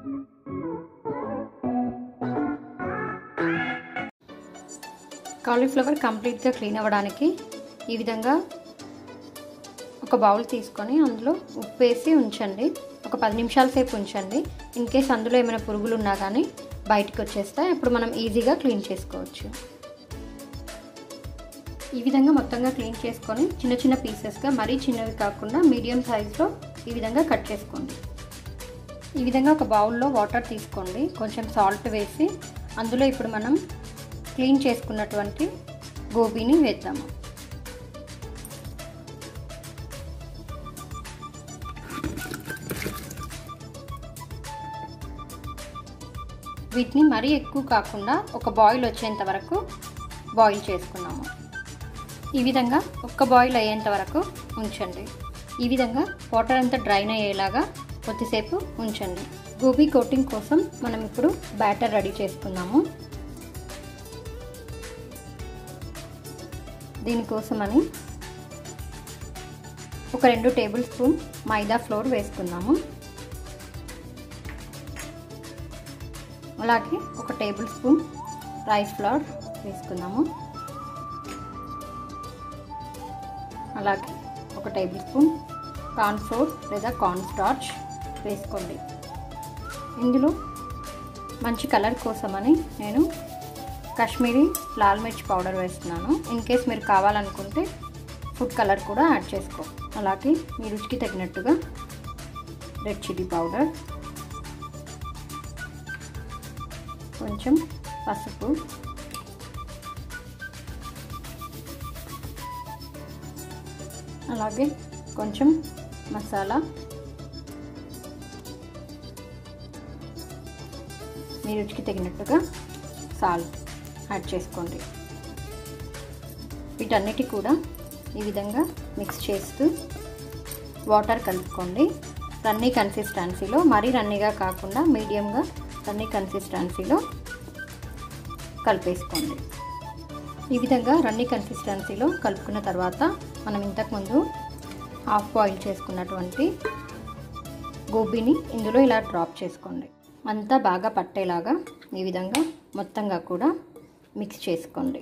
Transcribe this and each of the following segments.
cauliflower కంప్లీట్గా clean అవ్వడానికి ఈ విధంగా ఒక బౌల్ తీసుకొని అందులో ఉప్పు వేసి ఉంచండి ఒక పది నిమిషాల సేపు ఉంచండి ఇన్ కేస్ అందులో ఏమైనా పురుగులు ఉన్నా కానీ బయటకు వచ్చేస్తాయి అప్పుడు మనం ఈజీగా క్లీన్ చేసుకోవచ్చు ఈ విధంగా మొత్తంగా క్లీన్ చేసుకొని చిన్న చిన్న పీసెస్గా మరీ చిన్నవి కాకుండా మీడియం సైజులో ఈ విధంగా కట్ చేసుకోండి ఈ విధంగా ఒక బౌల్లో వాటర్ తీసుకోండి కొంచెం సాల్ట్ వేసి అందులో ఇప్పుడు మనం క్లీన్ చేసుకున్నటువంటి గోబీని వేద్దాము వీటిని మరీ ఎక్కువ కాకుండా ఒక బాయిల్ వచ్చేంత వరకు బాయిల్ చేసుకున్నాము ఈ విధంగా ఒక్క బాయిల్ అయ్యేంత వరకు ఉంచండి ఈ విధంగా వాటర్ అంతా డ్రైన్ అయ్యేలాగా కొద్దిసేపు ఉంచండి గోబీ కోటింగ్ కోసం మనం ఇప్పుడు బ్యాటర్ రెడీ చేసుకుందాము దీనికోసమని ఒక రెండు టేబుల్ స్పూన్ మైదా ఫ్లోర్ వేసుకుందాము అలాగే ఒక టేబుల్ స్పూన్ రైస్ ఫ్లవర్ వేసుకుందాము అలాగే ఒక టేబుల్ స్పూన్ కార్న్ ఫ్లోర్ లేదా కార్న్ స్టార్చ్ వేసుకోండి ఇందులో మంచి కలర్ కోసమని నేను కాశ్మీరీ లాల్ మిర్చ్ పౌడర్ వేస్తున్నాను ఇన్ కేస్ మీరు కావాలనుకుంటే ఫుడ్ కలర్ కూడా యాడ్ చేసుకో అలాగే మీ రుచికి తగినట్టుగా రెడ్ చిల్లీ పౌడర్ కొంచెం పసుపు అలాగే కొంచెం మసాలా మీ రుచికి తగినట్టుగా సాల్ట్ యాడ్ చేసుకోండి వీటన్నిటి కూడా ఈ విధంగా మిక్స్ చేస్తూ వాటర్ కలుపుకోండి రన్నీ కన్సిస్టెన్సీలో మరీ రన్నీగా కాకుండా మీడియంగా రన్నీ కన్సిస్టెన్సీలో కలిపేసుకోండి ఈ విధంగా రన్నీ కన్సిస్టెన్సీలో కలుపుకున్న తర్వాత మనం ఇంతకుముందు హాఫ్ బాయిల్ చేసుకున్నటువంటి గోబీని ఇందులో ఇలా డ్రాప్ చేసుకోండి అంతా బాగా పట్టేలాగా ఈ విధంగా మొత్తంగా కూడా మిక్స్ చేసుకోండి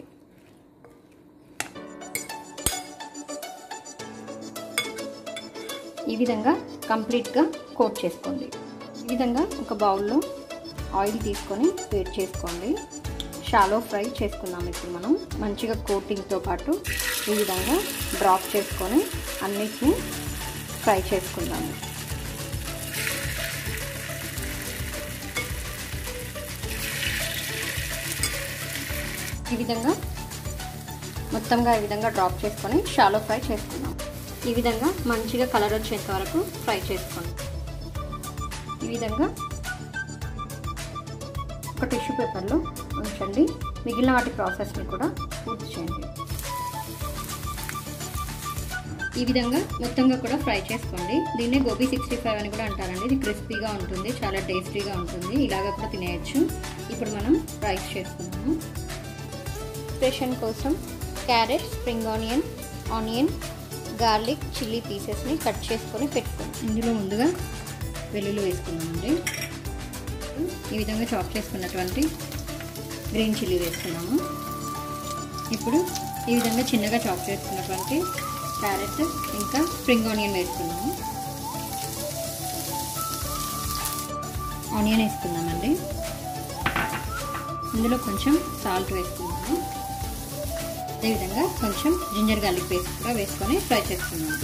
ఈ విధంగా కంప్లీట్గా కోట్ చేసుకోండి ఈ విధంగా ఒక బౌల్లో ఆయిల్ తీసుకొని వేట్ చేసుకోండి షాలో ఫ్రై చేసుకుందాం ఇప్పుడు మనం మంచిగా కోటింగ్తో పాటు ఈ విధంగా డ్రాప్ చేసుకొని అన్నిటిని ఫ్రై చేసుకుందాము ఈ విధంగా మొత్తంగా ఈ విధంగా డ్రాప్ చేసుకొని షాలో ఫ్రై చేసుకుందాం ఈ విధంగా మంచిగా కలర్ వచ్చేంత వరకు ఫ్రై చేసుకోండి ఈ విధంగా ఒక టిష్యూ పేపర్లో ఉంచండి మిగిలిన వాటి ప్రాసెస్ని కూడా పూర్తి చేయండి ఈ విధంగా మొత్తంగా కూడా ఫ్రై చేసుకోండి దీన్నే గోబీ సిక్స్టీ ఫైవ్ అని కూడా అంటారండి ఇది క్రిస్పీగా ఉంటుంది చాలా టేస్టీగా ఉంటుంది ఇలాగ కూడా తినేయచ్చు ఇప్పుడు మనం రైస్ చేసుకున్నాము ప్రిపరేషన్ కోసం carrot spring onion onion garlic chilli పీసెస్ని కట్ చేసుకొని పెట్టుకోండి ఇందులో ముందుగా వెల్లుల్లి వేసుకున్నామండి ఈ విధంగా చాప్ చేసుకున్నటువంటి గ్రీన్ చిల్లీ వేసుకున్నాము ఇప్పుడు ఈ విధంగా చిన్నగా చాప్ చేసుకున్నటువంటి క్యారెట్ ఇంకా స్ప్రింగ్ ఆనియన్ వేసుకున్నాము ఆనియన్ వేసుకుందామండి ఇందులో కొంచెం సాల్ట్ వేసుకున్నాము అదేవిధంగా కొంచెం జింజర్ గార్లిక్ పేస్ట్ కూడా వేసుకొని ఫ్రై చేసుకున్నాము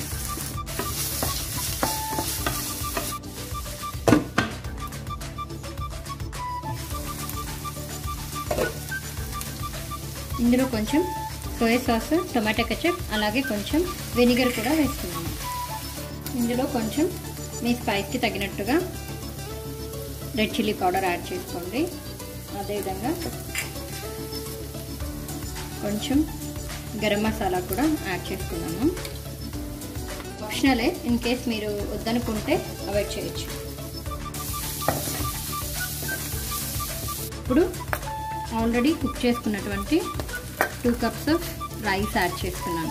ఇందులో కొంచెం సోయా సాస్ టొమాటో కెచప్ అలాగే కొంచెం వెనిగర్ కూడా వేస్తున్నాము ఇందులో కొంచెం మీ స్పైస్కి తగినట్టుగా రెడ్ చిల్లీ పౌడర్ యాడ్ చేసుకోండి అదేవిధంగా కొంచెం గరం మసాలా కూడా యాడ్ చేసుకున్నాము ఆప్షనలే ఇన్ కేస్ మీరు వద్దనుకుంటే అవాయిడ్ చేయొచ్చు ఇప్పుడు ఆల్రెడీ కుక్ చేసుకున్నటువంటి two cups of rice add చేసుకున్నాను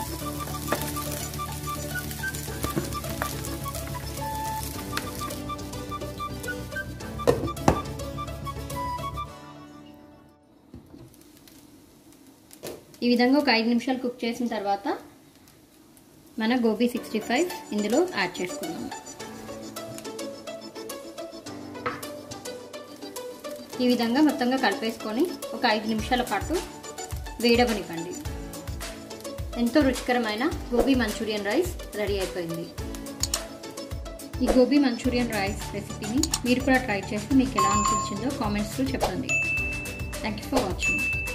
ఈ విధంగా ఒక ఐదు నిమిషాలు కుక్ చేసిన తర్వాత మన గోబీ సిక్స్టీ ఫైవ్ ఇందులో యాడ్ చేసుకుందాం ఈ విధంగా మొత్తంగా కలిపేసుకొని ఒక ఐదు నిమిషాల పాటు వేడవనివ్వండి ఎంతో రుచికరమైన గోబీ మంచూరియన్ రైస్ రెడీ అయిపోయింది ఈ గోబీ మంచూరియన్ రైస్ రెసిపీని మీరు కూడా ట్రై చేసి మీకు ఎలా అనిపించిందో కామెంట్స్లో చెప్పండి థ్యాంక్ యూ ఫర్ వాచింగ్